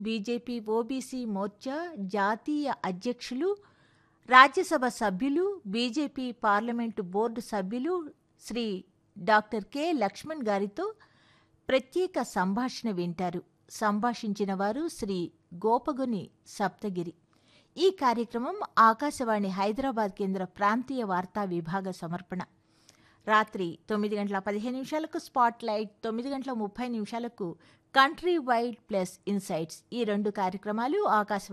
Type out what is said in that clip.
BJP OBC Morcha జాతీయ అధ్యక్షులు రాజ్యసభ సభ్యులు బీజేపీ పార్లమెంటు బోర్డు సభ్యులు శ్రీ డాక్టర్ కె లక్ష్మణ్ గారితో ప్రత్యేక సంభాషణ వింటారు సంభాషించిన వారు శ్రీ గోపగుని సప్తగిరి ఈ కార్యక్రమం ఆకాశవాణి హైదరాబాద్ కేంద్ర ప్రాంతీయ వార్తా విభాగ సమర్పణ రాత్రి తొమ్మిది గంటల పదిహేను నిమిషాలకు స్పాట్ లైట్ తొమ్మిది గంటల ముప్పై నిమిషాలకు కంట్రీ వైడ్ ప్లస్ ఇన్సైట్స్ ఈ రెండు కార్యక్రమాలు ఆకాశవాణి